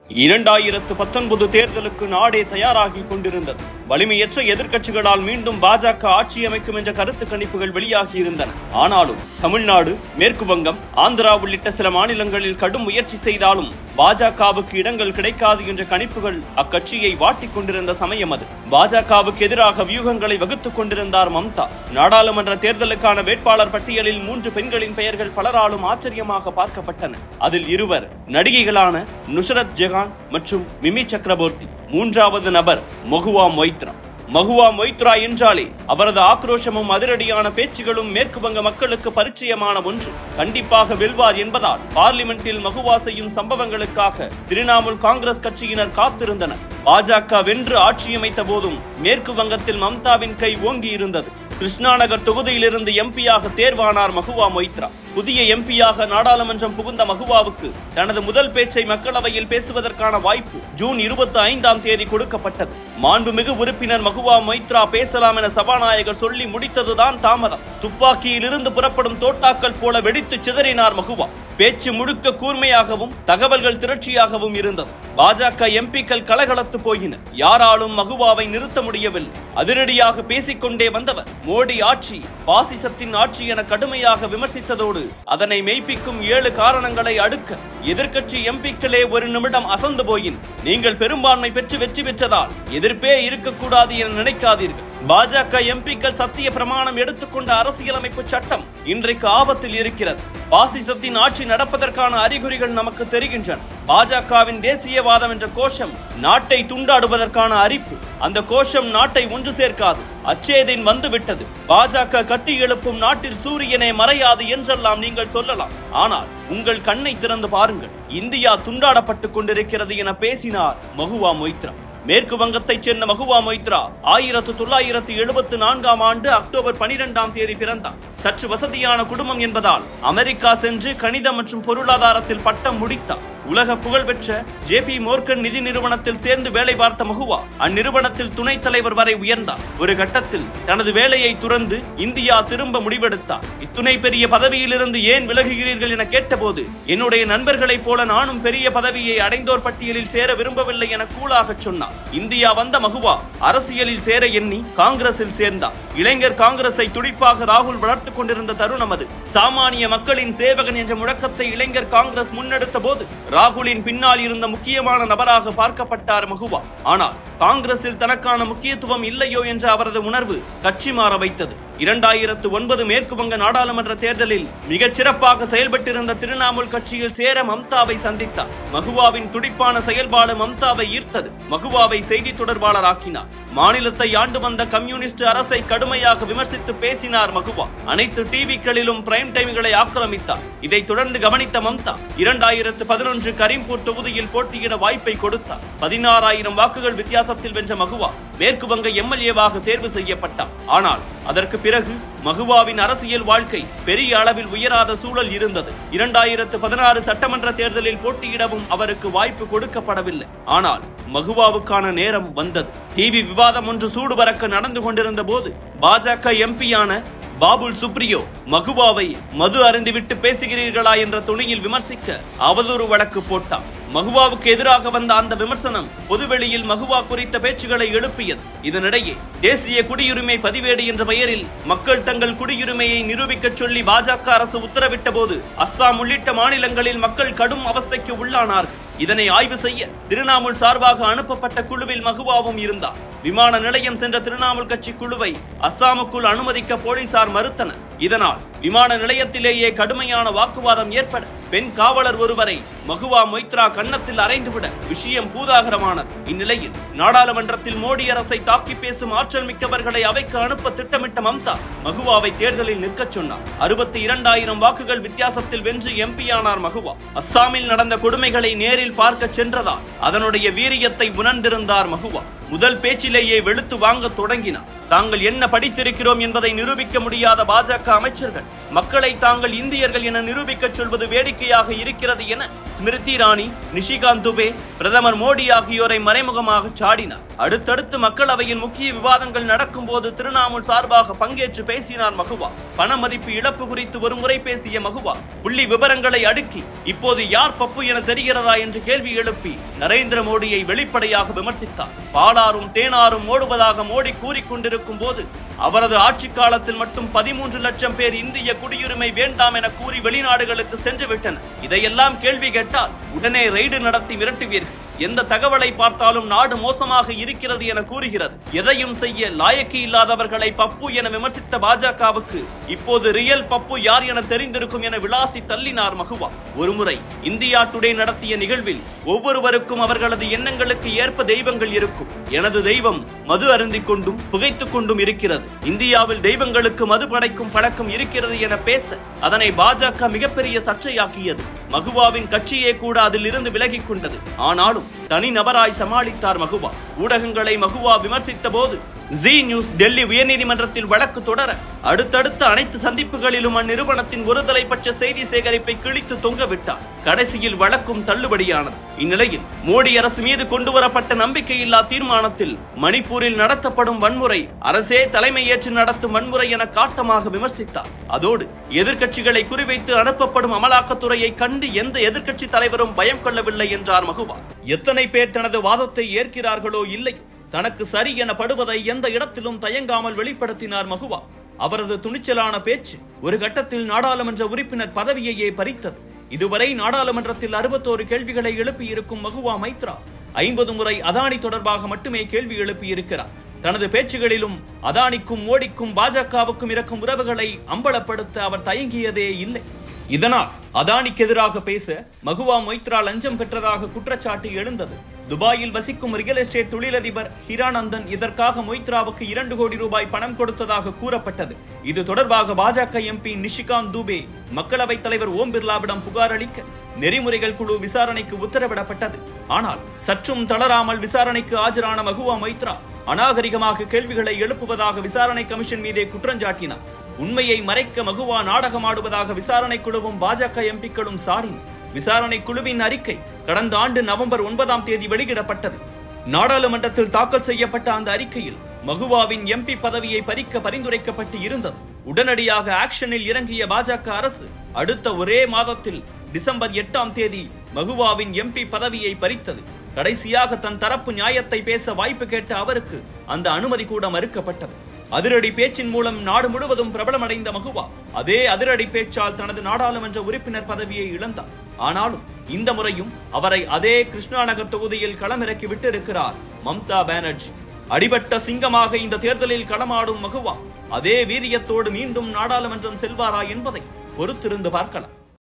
இரண்டாயிரத்து பத்தொன்பது தேர்தலுக்கு நாடே தயாராகி கொண்டிருந்தது வலிமையற்ற எதிர்க்கட்சிகளால் மீண்டும் பாஜக ஆட்சி அமைக்கும் என்ற கருத்து கணிப்புகள் வெளியாகி இருந்தன ஆனாலும் தமிழ்நாடு மேற்கு வங்கம் ஆந்திரா உள்ளிட்ட சில மாநிலங்களில் கடும் முயற்சி செய்தாலும் பாஜகவுக்கு இடங்கள் கிடைக்காது என்ற கணிப்புகள் அக்கட்சியை வாட்டிக் கொண்டிருந்த சமயம் அது பாஜகவுக்கு எதிராக வியூகங்களை வகுத்துக் கொண்டிருந்தார் மம்தா நாடாளுமன்ற தேர்தலுக்கான வேட்பாளர் பட்டியலில் மூன்று பெண்களின் பெயர்கள் பலராலும் ஆச்சரியமாக பார்க்கப்பட்டன அதில் இருவர் நடிகைகளான நுசரத் ஜெகான் மற்றும் மிமி சக்கரவர்த்தி மூன்றாவது நபர் மொகுவா மொய்த்ரா மகுவா மொய்த்ரா என்றாலே அவரது ஆக்ரோஷமும் அதிரடியான பேச்சுகளும் மேற்கு வங்க மக்களுக்கு பரிச்சயமான ஒன்று கண்டிப்பாக வெல்வார் என்பதால் பார்லிமெண்டில் மகுவா செய்யும் சம்பவங்களுக்காக திரிணாமுல் காங்கிரஸ் கட்சியினர் காத்திருந்தனர் பாஜக வென்று ஆட்சியமைத்த போதும் மேற்கு வங்கத்தில் மம்தாவின் கை ஓங்கி இருந்தது கிருஷ்ணாநகர் தொகுதியிலிருந்து எம்பியாக தேர்வானார் மகுவா மொய்த்ரா புதிய எம்பியாக நாடாளுமன்றம் புகுந்த மகுவாவுக்கு தனது முதல் பேச்சை மக்களவையில் பேசுவதற்கான வாய்ப்பு ஜூன் இருபத்தி ஐந்தாம் தேதி கொடுக்கப்பட்டது மாண்புமிகு உறுப்பினர் மகுவா மொய்த்ரா பேசலாம் என சபாநாயகர் சொல்லி முடித்ததுதான் தாமதம் துப்பாக்கியிலிருந்து புறப்படும் தோட்டாக்கள் போல வெடித்து சிதறினார் மகுவா பேச்சு முழுக்க கூர்மையாகவும் தகவல்கள் திரட்சியாகவும் இருந்தது பாஜக எம்பிக்கள் கலகலத்து போயினர் யாராலும் மகுவாவை நிறுத்த முடியவில்லை அதிரடியாக பேசிக்கொண்டே வந்தவர் மோடி ஆட்சி பாசிசத்தின் ஆட்சி என கடுமையாக விமர்சித்ததோடு அதனை மெய்ப்பிக்கும் ஏழு காரணங்களை அடுக்க எதிர்க்கட்சி எம்பிக்களே ஒரு நிமிடம் அசந்து போயின் நீங்கள் பெரும்பான்மை பெற்று வெற்றி பெற்றதால் எதிர்ப்பே இருக்கக்கூடாது என நினைக்காதீர்கள் பாஜக எம்பிக்கள் சத்திய பிரமாணம் எடுத்துக்கொண்ட அரசியலமைப்பு சட்டம் இன்றைக்கு ஆபத்தில் இருக்கிறது பாசிசத்தின் ஆட்சி நடப்பதற்கான அறிகுறிகள் நமக்கு தெரிகின்றன பாஜகவின் தேசியவாதம் என்ற கோஷம் நாட்டை துண்டாடுவதற்கான அறிப்பு அந்த கோஷம் நாட்டை ஒன்று சேர்க்காது அச்சேதின் வந்துவிட்டது பாஜக கட்டி எழுப்பும் நாட்டில் சூரியனே மறையாது என்றெல்லாம் நீங்கள் சொல்லலாம் ஆனால் உங்கள் கண்ணை திறந்து பாருங்கள் இந்தியா துண்டாடப்பட்டுக் கொண்டிருக்கிறது என பேசினார் மகுவா மொய்த்ரா மேற்கு வங்கத்தைச் சேர்ந்த மகுவா மொய்த்ரா ஆயிரத்து தொள்ளாயிரத்து எழுபத்து நான்காம் ஆண்டு அக்டோபர் பனிரெண்டாம் தேதி பிறந்தார் சற்று வசதியான குடும்பம் என்பதால் அமெரிக்கா சென்று கணிதம் மற்றும் பொருளாதாரத்தில் பட்டம் முடித்தார் உலக புகழ்பெற்ற ஜே பி மோர்கன் நிதி நிறுவனத்தில் சேர்ந்து வேலை பார்த்த மகுவா அந்நிறுவனத்தில் துணைத் தலைவர் வரை உயர்ந்தார் ஒரு கட்டத்தில் தனது வேலையை துறந்து இந்தியா திரும்ப முடிவெடுத்தார் இத்துணை பெரிய பதவியிலிருந்து ஏன் விலகுகிறீர்கள் என கேட்டபோது என்னுடைய நண்பர்களைப் போல நானும் பெரிய பதவியை அடைந்தோர் பட்டியலில் சேர விரும்பவில்லை என கூலாக சொன்னார் இந்தியா வந்த மகுவா அரசியலில் சேர எண்ணி காங்கிரஸில் சேர்ந்தார் இளைஞர் காங்கிரஸை துடிப்பாக ராகுல் வளர்த்துக் கொண்டிருந்த தருணம் அது சாமானிய மக்களின் சேவகன் என்ற முழக்கத்தை இளைஞர் காங்கிரஸ் முன்னெடுத்த போது ராகுலின் பின்னால் இருந்த முக்கியமான நபராக பார்க்கப்பட்டார் மகுவா ஆனால் காங்கிரஸில் தனக்கான முக்கியத்துவம் இல்லையோ என்ற அவரது உணர்வு கட்சி மாற வைத்தது இரண்டாயிரத்து ஒன்பது மேற்கு வங்க நாடாளுமன்ற தேர்தலில் மிகச் சிறப்பாக செயல்பட்டிருந்த திரிணாமுல் கட்சியில் சேர மம்தாவை சந்தித்தார் மகுவாவின் துடிப்பான செயல்பாடு மம்தாவை ஈர்த்தது மகுவாவை செய்தி தொடர்பாளராக்கினார் மாநிலத்தை ஆண்டு வந்த கம்யூனிஸ்ட் அரசை கடுமையாக விமர்சித்து பேசினார் மகுவா அனைத்து டிவிக்களிலும் பிரைம் டைம்களை ஆக்கிரமித்தார் இதைத் தொடர்ந்து கவனித்த மம்தா இரண்டாயிரத்து பதினொன்று கரீம்பூர் தொகுதியில் போட்டியிட வாய்ப்பை கொடுத்தார் பதினாறாயிரம் வாக்குகள் வித்தியாசத்தில் வென்ற மகுவா மேற்கு வங்க எம்எல்ஏவாக தேர்வு செய்யப்பட்டார் ஆனால் அதற்கு பிறகு மகுவாவின் அரசியல் வாழ்க்கை பெரிய அளவில் உயராத சூழல் இருந்தது இரண்டாயிரத்து பதினாறு சட்டமன்ற தேர்தலில் போட்டியிடவும் அவருக்கு வாய்ப்பு கொடுக்கப்படவில்லை ஆனால் மகுவாவுக்கான நேரம் வந்தது டிவி விவாதம் ஒன்று சூடு பறக்க நடந்து கொண்டிருந்த போது பாஜக எம்பியான பாபுல் சுப்ரியோ மகுவாவை மது அருந்திவிட்டு பேசுகிறீர்களா என்ற துணியில் விமர்சிக்க அவதூறு வழக்கு போட்டார் மகுவாவுக்கு எதிராக வந்த அந்த விமர்சனம் பொதுவெளியில் மகுவா குறித்த பேச்சுகளை எழுப்பியது இதனிடையே தேசிய குடியுரிமை பதிவேடு என்ற பெயரில் மக்கள் தங்கள் குடியுரிமையை நிரூபிக்கச் சொல்லி பாஜக அரசு உத்தரவிட்ட போது அஸ்ஸாம் உள்ளிட்ட மாநிலங்களில் மக்கள் கடும் அவஸ்தைக்கு உள்ளானார்கள் இதனை ஆய்வு செய்ய திரிணாமுல் சார்பாக அனுப்பப்பட்ட குழுவில் மகுவாவும் இருந்தார் விமான நிலையம் சென்ற திரிணாமுல் கட்சி குழுவை அஸ்ஸாமுக்குள் அனுமதிக்க போலீசார் மறுத்தனர் இதனால் விமான நிலையத்திலேயே கடுமையான வாக்குவாதம் ஏற்பட பெண் காவலர் ஒருவரை மகுவா மொய்த்ரா கன்னத்தில் அறைந்துவிட விஷயம் பூதாகரமானது இந்நிலையில் நாடாளுமன்றத்தில் மோடி அரசை தாக்கி பேசும் ஆற்றல் மிக்கவர்களை அவைக்கு அனுப்ப திட்டமிட்ட மம்தா மகுவாவை தேர்தலில் நிற்கச் சொன்னார் அறுபத்தி இரண்டாயிரம் வாக்குகள் வித்தியாசத்தில் வென்று எம்பியானார் மகுவா அஸ்ஸாமில் நடந்த கொடுமைகளை நேரில் பார்க்க சென்றதால் அதனுடைய வீரியத்தை உணர்ந்திருந்தார் மகுவா முதல் பேச்சிலேயே வெளுத்து வாங்க தொடங்கினார் தாங்கள் என்ன படித்திருக்கிறோம் என்பதை நிரூபிக்க முடியாத பாஜக அமைச்சர்கள் மக்களை தாங்கள் இந்தியர்கள் என நிரூபிக்கச் சொல்வது வேடிக்கையாக இருக்கிறது என ஸ்மிருதி இரானி நிஷிகாந்த் துபே பிரதமர் மோடி ஆகியோரை மறைமுகமாக சாடினார் அடுத்தடுத்து மக்களவையில் முக்கிய விவாதங்கள் நடக்கும் போது திரிணாமுல் சார்பாக பங்கேற்று பேசினார் மகுவா பண மதிப்பு இழப்பு குறித்து ஒருமுறை பேசிய மகுவா புள்ளி விவரங்களை அடுக்கி இப்போது யார் பப்பு என தெரிகிறதா என்று கேள்வி எழுப்பி நரேந்திர மோடியை வெளிப்படையாக விமர்சித்தார் பாலாறும் தேனாரும் ஓடுவதாக மோடி கூறிக்கொண்டிருக்கும் போது அவரது ஆட்சி காலத்தில் மட்டும் பதிமூன்று லட்சம் பேர் இந்திய குடியுரிமை வேண்டாம் என கூறி வெளிநாடுகளுக்கு சென்று விட்டனர் இதையெல்லாம் கேள்வி கேட்டால் உடனே ரெய்டு நடத்தி மிரட்டுவீர்கள் எந்த தகவலை பார்த்தாலும் நாடு மோசமாக இருக்கிறது என கூறுகிறது எதையும் செய்ய லாயக்கி இல்லாதவர்களை பப்பு என விமர்சித்த பாஜகவுக்கு இப்போது ரியல் பப்பு யார் என தெரிந்திருக்கும் என விளாசி தள்ளினார் மகுவா ஒருமுறை இந்தியா டுடே நடத்திய நிகழ்வில் ஒவ்வொருவருக்கும் அவர்களது எண்ணங்களுக்கு ஏற்ப தெய்வங்கள் இருக்கும் எனது தெய்வம் மது அருந்திக் கொண்டும் புகைத்துக் கொண்டும் இருக்கிறது இந்தியாவில் தெய்வங்களுக்கு மது படைக்கும் பழக்கம் இருக்கிறது என பேச அதனை பாஜக மிகப்பெரிய சர்ச்சையாக்கியது மகுவாவின் கட்சியே கூட அதில் இருந்து விலகிக் கொண்டது ஆனாலும் தனிநபராய் சமாளித்தார் மகுவா ஊடகங்களை மகுவா விமர்சித்த போது ஜி நியூஸ் டெல்லி உயர்நீதிமன்றத்தில் வழக்கு தொடர அடுத்தடுத்த அனைத்து சந்திப்புகளிலும் அந்நிறுவனத்தின் ஒருதலை பட்ச செய்தி சேகரிப்பை கிழித்து தொங்கவிட்டார் கடைசியில் வழக்கும் தள்ளுபடியானது இந்நிலையில் மோடி அரசு மீது கொண்டுவரப்பட்ட நம்பிக்கையில்லா தீர்மானத்தில் மணிப்பூரில் நடத்தப்படும் வன்முறை அரசே தலைமை ஏற்று நடத்தும் வன்முறை என காட்டமாக விமர்சித்தார் அதோடு எதிர்க்கட்சிகளை குறிவைத்து அனுப்பப்படும் அமலாக்கத்துறையை கண்டு எந்த எதிர்க்கட்சி தலைவரும் பயம் கொள்ளவில்லை என்றார் மகுவா எத்தனை பேர் தனது வாதத்தை ஏற்கிறார்களோ இல்லை தனக்கு சரி என படுவதை எந்த இடத்திலும் தயங்காமல் வெளிப்படுத்தினார் மகுவா அவரது துணிச்சலான பேச்சு ஒரு கட்டத்தில் நாடாளுமன்ற உறுப்பினர் பதவியையே பறித்தது இதுவரை நாடாளுமன்றத்தில் அறுபத்தோரு கேள்விகளை எழுப்பியிருக்கும் மகுவா மைத்ரா ஐம்பது முறை அதானி தொடர்பாக மட்டுமே கேள்வி எழுப்பியிருக்கிறார் தனது பேச்சுகளிலும் அதானிக்கும் மோடிக்கும் பாஜகவுக்கும் இருக்கும் உறவுகளை அம்பலப்படுத்த அவர் தயங்கியதே இல்லை இதனால் அதானிக்கு எதிராக பேச மகுவா மொய்த்ரா லஞ்சம் பெற்றதாக குற்றச்சாட்டு எழுந்தது துபாயில் வசிக்கும் ரியல் எஸ்டேட் தொழிலதிபர் ஹிரானந்தன் இதற்காக மொய்த்ராவுக்கு இரண்டு கோடி ரூபாய் பணம் கொடுத்ததாக கூறப்பட்டது இது தொடர்பாக பாஜக எம்பி நிஷிகாந்த் தூபே மக்களவைத் தலைவர் ஓம் பிர்லாவிடம் புகார் அளிக்க நெறிமுறைகள் குழு விசாரணைக்கு உத்தரவிடப்பட்டது ஆனால் சற்றும் தளராமல் விசாரணைக்கு ஆஜரான மகுவா மொய்த்ரா அநாகரிகமாக கேள்விகளை எழுப்புவதாக விசாரணை கமிஷன் மீதே குற்றஞ்சாட்டினார் உண்மையை மறைக்க மகுவா நாடகமாடுவதாக விசாரணை குழுவும் பாஜக எம்பிக்களும் சாடினர் விசாரணை குழுவின் அறிக்கை கடந்த ஆண்டு நவம்பர் ஒன்பதாம் தேதி வெளியிடப்பட்டது நாடாளுமன்றத்தில் தாக்கல் செய்யப்பட்ட அந்த அறிக்கையில் மகுவாவின் எம்பி பதவியை பறிக்க பரிந்துரைக்கப்பட்டு இருந்தது உடனடியாக ஆக்ஷனில் இறங்கிய பாஜக அரசு அடுத்த ஒரே மாதத்தில் டிசம்பர் எட்டாம் தேதி மகுவாவின் எம்பி பதவியை பறித்தது கடைசியாக தன் தரப்பு நியாயத்தை பேச வாய்ப்பு கேட்ட அவருக்கு அந்த அனுமதி கூட மறுக்கப்பட்டது அதிரடி பேச்சின் மூலம் நாடு முழுவதும் பிரபலமடைந்த மகுவா அதே அதிரடி பேச்சால் தனது நாடாளுமன்ற உறுப்பினர் பதவியை இழந்தார் ஆனாலும் இந்த முறையும் அவரை அதே கிருஷ்ணா நகர் தொகுதியில் களமிறக்கி விட்டிருக்கிறார் மம்தா பானர்ஜி அடிபட்ட சிங்கமாக இந்த தேர்தலில் களமாடும் மகுவா அதே வீரியத்தோடு மீண்டும் நாடாளுமன்றம் செல்வாரா என்பதை பொறுத்திருந்து பார்க்கலாம்